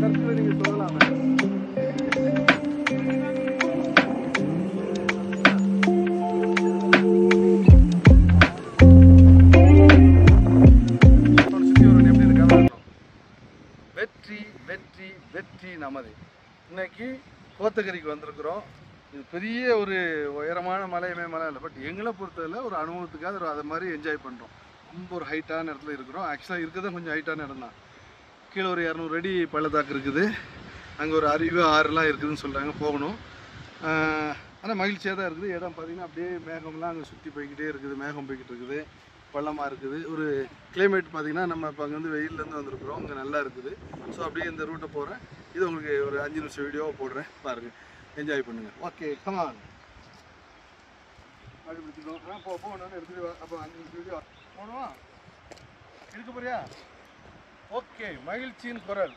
கருத்துல நீங்க சொல்லலாமே அவனை சுத்தி ஒரு எப்படி இருக்காம இருக்கணும். வெற்றி வெற்றி வெற்றி நமது இன்னைக்கு கோத்தகிரிக்கு வந்திருக்கிறோம் இது பெரிய ஒரு உயரமான மலையுமே மலை இல்லை பட் எங்களை பொறுத்தவரை ஒரு அனுபவத்துக்காக ஒரு அதை மாதிரி என்ஜாய் பண்ணுறோம் ரொம்ப ஒரு ஹைட்டான இடத்துல இருக்கிறோம் ஆக்சுவலாக இருக்கிறது கொஞ்சம் ஹைட்டான இடம் தான் கீழே ஒரு இரநூறு அடி பள்ளத்தாக்கு இருக்குது அங்கே ஒரு அருவி ஆறுலாம் இருக்குதுன்னு சொல்கிறாங்க போகணும் ஆனால் மகிழ்ச்சியாக தான் இருக்குது இடம் பார்த்தீங்கன்னா அப்படியே மேகம்லாம் அங்கே சுற்றி போய்கிட்டே இருக்குது மேகம் போய்கிட்டு இருக்குது பள்ளமாக இருக்குது ஒரு கிளைமேட் பார்த்தீங்கன்னா நம்ம இப்போ அங்கே வந்து வெயிலேருந்து வந்திருக்கிறோம் இங்கே நல்லா இருக்குது ஸோ அப்படியே இந்த ரூட்டை போகிறேன் இது உங்களுக்கு ஒரு அஞ்சு நிமிஷம் வீடியோவை போடுறேன் பாருங்கள் என்ஜாய் பண்ணுங்கள் ஓகே கமான் அப்படி பிடிச்சிக்கணும் ஆ போ போகணும் எடுத்துகிட்டு வா அப்போ அஞ்சு நிமிஷம் வீடியோ போகணுமா எடுக்க போறியா ஓகே மகிழ்ச்சியின் குரல்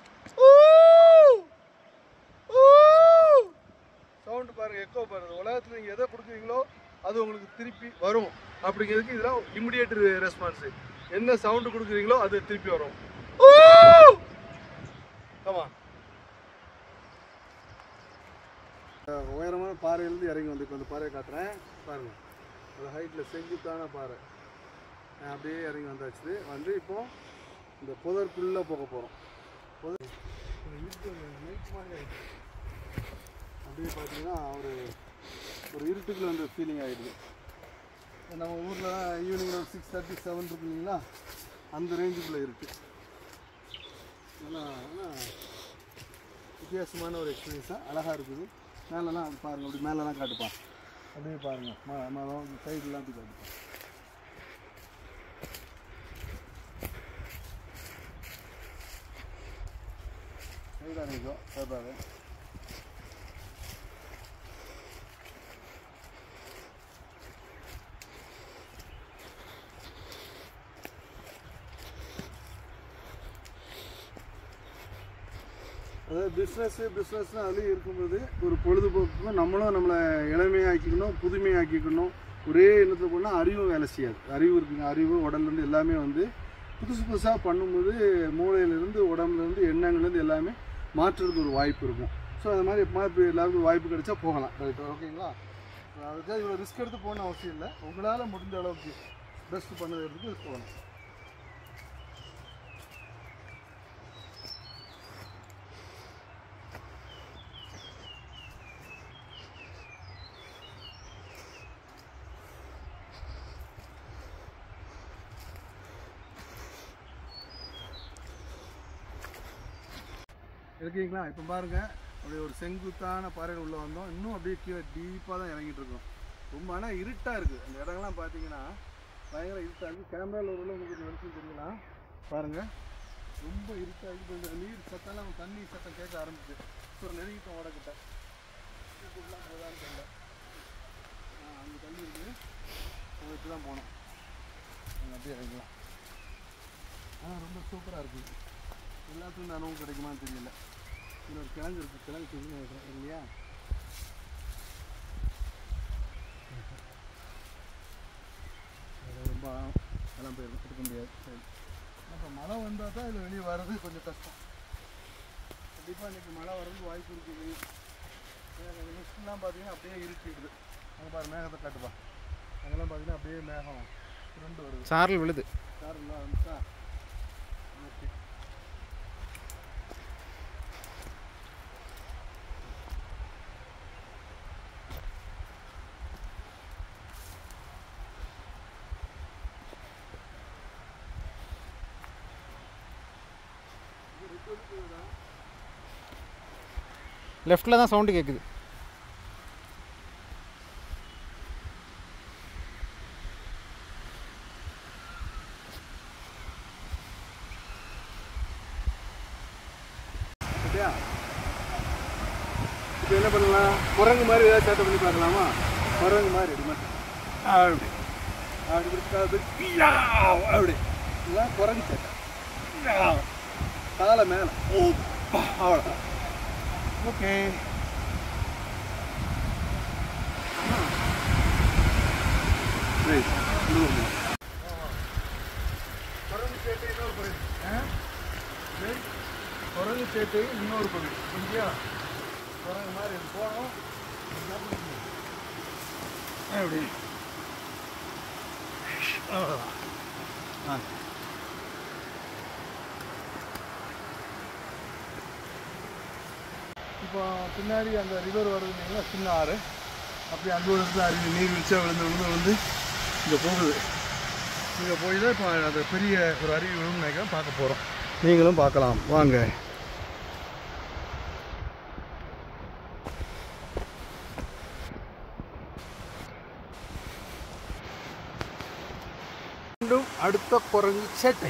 சவுண்டு பாருங்க எக்கோ பாருங்க உலகத்தில் நீங்கள் எதை கொடுக்குறீங்களோ அது உங்களுக்கு திருப்பி வரும் அப்படிங்கிறதுக்கு இதெல்லாம் இமிடியேட் ரெஸ்பான்ஸ் என்ன சவுண்டு கொடுக்குறீங்களோ அது திருப்பி வரும் ஆமா உயரமான பாறையிலேருந்து இறங்கி வந்து இப்போ அந்த பாறையை காட்டுறேன் பாருங்க அது ஹைட்டில் செங்குத்தான பாறை அஹ் அப்படியே இறங்கி வந்தாச்சு வந்து இப்போ இந்த புதற்குள்ளே போக போகிறோம் புதர் ஒரு இருட்டு நைட் மாதிரி ஆயிடுச்சு அப்படியே பார்த்தீங்கன்னா ஒரு ஒரு இருட்டுக்குள்ள வந்து ஃபீலிங் ஆகிடுது நம்ம ஊரில் ஈவினிங் ஒரு சிக்ஸ் தேர்ட்டி செவன் இருக்கு இல்லைங்களா அந்த ரேஞ்சுக்குள்ளே இருக்கு ஆனால் ஆனால் வித்தியாசமான ஒரு எக்ஸ்பீரியன்ஸ் தான் அழகாக இருக்குது மேலெலாம் அது பாருங்கள் அப்படி மேலெலாம் காட்டுப்பா அப்படியே பாருங்கள் ம மரம் சைடுலாம் அப்படி காட்டுப்பா சைடாக நிற்கும் பேப்பாவே அதாவது பிஸ்னஸ்ஸு பிஸ்னஸ்னு அதுலேயும் இருக்கும்போது ஒரு பொழுதுபோக்குக்கும் நம்மளும் நம்மளை இளமையாக்கிக்கணும் புதுமையாக்கிக்கணும் ஒரே எண்ணத்தில் போனால் அறிவும் வேலை செய்யாது அறிவு இருக்குங்க அறிவு உடல்லேருந்து எல்லாமே வந்து புதுசு புதுசாக பண்ணும்போது மூளையிலேருந்து உடம்புலேருந்து எண்ணங்கள்லேருந்து எல்லாமே மாற்றுறதுக்கு ஒரு வாய்ப்பு இருக்கும் ஸோ அது மாதிரி எப்போ இப்போ எல்லாருக்கும் வாய்ப்பு கிடைச்சா போகலாம் ரைட் ஓகேங்களா அதுக்காக இவ்வளோ ரிஸ்க் எடுத்து போகணும் அவசியம் இல்லை உங்களால் முடிஞ்ச அளவுக்கு பெஸ்ட் பண்ணுறதுக்கு போகணும் இருக்கீங்களா இப்போ பாருங்க அப்படியே ஒரு செங்குத்தான பாறைகள் உள்ள வந்தோம் இன்னும் அப்படியே கீழே டீப்பாக தான் இறங்கிட்டு இருக்கோம் ரொம்ப ஆனால் இருட்டாக இருக்குது அந்த இடங்கள்லாம் பார்த்தீங்கன்னா பயங்கர இருட்டாக இருக்குது கேமராவில் ஒரு உங்களுக்கு கொஞ்சம் வெளிச்சம் தெரியலாம் பாருங்க ரொம்ப இருட்டாக இருக்குது கொஞ்சம் நீர் சத்தம்லாம் தண்ணி சத்தம் கேட்க ஆரம்பிச்சு ஸோ நெருங்கிட்டோம் ஓடக்கிட்ட இதுக்குள்ளலாம் போதான்னு தெரியல ஆ, அங்கே தண்ணி இருக்குது போயிட்டு தான் போனோம் அங்கே அப்படியே இறங்கலாம் ஆ ரொம்ப சூப்பராக இருக்குது எல்லாத்துக்கும் இந்த அனுபவம் கிடைக்குமான்னு தெரியல இதில் ஒரு கிழங்கு இருக்குது கிழங்கு தெரிஞ்சு நினைக்கிறேன் இல்லையா அது ரொம்ப எல்லாம் போயிடும் எடுக்க முடியாது சரி அப்போ மழை வந்தால் தான் இதில் வெளியே வர்றது கொஞ்சம் கஷ்டம் கண்டிப்பாக இன்றைக்கி மழை வர்றதுக்கு வாய்ப்பு இருக்குது மிஸ்ட்லாம் பார்த்தீங்கன்னா அப்படியே இருட்டிடுது அங்கே பாரு மேகத்தை காட்டுப்பா அங்கெல்லாம் பார்த்தீங்கன்னா அப்படியே மேகம் ரெண்டு வருது சாரல் விழுது காரெல்லாம் வந்துச்சா ஓகே லெஃப்ட்டில் தான் சவுண்டு கேட்குது அப்படியா இப்போ என்ன பண்ணலாம் குரங்கு மாதிரி ஏதாவது சேட்டை பண்ணி பார்க்கலாமா குரங்கு மாதிரி அப்படி மட்டும் அப்படி அப்படி பிடிச்சாது அப்படி இதுதான் குரங்கு சேட்டை யாவ். காலை மேலே அவ்வளோ ஓகே குரங்கு சேட்டை என்ன ஒரு குரங்கு ஆ? குரங்கு சேட்டை இன்னொரு பகுதி இல்லையா குரங்கு மாதிரி இது போனோம் அப்படி அவ்வளோதான் ஆ இப்போ பின்னாடி அந்த ரிவர் வருதுங்களா சின்ன ஆறு அப்படி அந்த ஒரு இடத்துல அருவி நீர் வீழ்ச்சியாக விழுந்து விழுந்து விழுந்து இங்கே போகுது இங்கே போய் தான் இப்போ அது பெரிய ஒரு அருவி விழுந்து நினைக்கிறேன் பார்க்க போகிறோம் நீங்களும் பார்க்கலாம் வாங்க மீண்டும் அடுத்த குரங்கு சேட்டை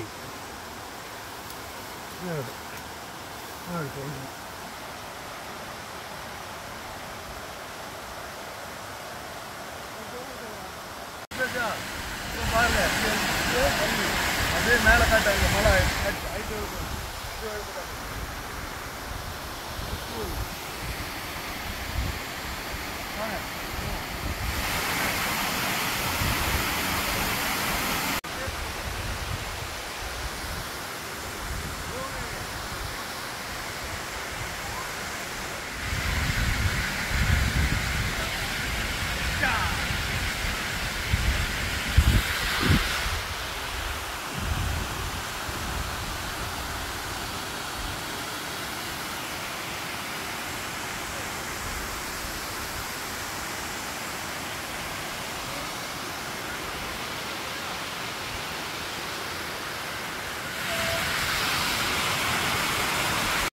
பாருங்க அப்படியே மேலே காட்டாங்க மலை height- height இருக்கும். இது எடுத்து காட்டுங்க. வாங்க